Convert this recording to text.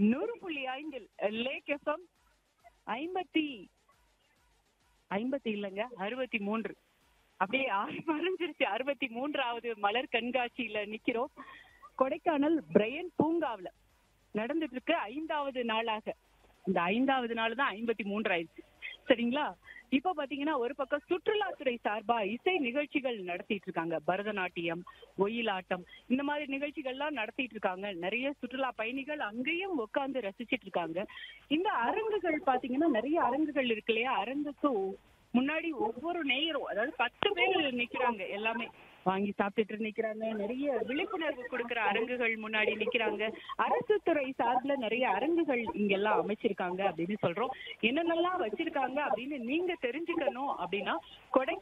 நூறு புள்ளி ஐந்தில் லேக் எஃப்எம் ஐம்பத்தி ஐம்பத்தி இல்லைங்க அறுபத்தி மூன்று அப்படியே ஆறு மறைஞ்சிருச்சு அறுபத்தி மூன்றாவது மலர் கண்காட்சியில நிக்கிறோம் கொடைக்கானல் பிரையன் பூங்காவுல நடந்துட்டு இருக்கு ஐந்தாவது நாளாக இந்த ஐந்தாவது நாள் தான் ஐம்பத்தி மூன்று ஆயிடுச்சு சரிங்களா இப்ப பாத்தீங்கன்னா ஒரு பக்கம் சுற்றுலாத்துறை சார்பா இசை நிகழ்ச்சிகள் நடத்திட்டு இருக்காங்க பரதநாட்டியம் ஒயிலாட்டம் இந்த மாதிரி நிகழ்ச்சிகள்லாம் நடத்திட்டு இருக்காங்க நிறைய சுற்றுலா பயணிகள் அங்கேயும் உட்கார்ந்து ரசிச்சிட்டு இருக்காங்க இந்த அரங்குகள் பாத்தீங்கன்னா நிறைய அரங்குகள் இருக்கு இல்லையா அரங்குக்கு முன்னாடி ஒவ்வொரு நேயரும் அதாவது பத்து பேர் நிக்கிறாங்க எல்லாமே வாங்கி சாப்பிட்டுட்டு நிக்கிறாங்க நிறைய விழிப்புணர்வு கொடுக்கிற அரங்குகள் முன்னாடி நிக்கிறாங்க அரசு துறை சார்பில் நிறைய அரங்குகள் இங்கெல்லாம் அமைச்சிருக்காங்க அப்படின்னு சொல்றோம் என்னென்னலாம் வச்சிருக்காங்க அப்படின்னு நீங்க தெரிஞ்சுக்கணும் அப்படின்னா கொடை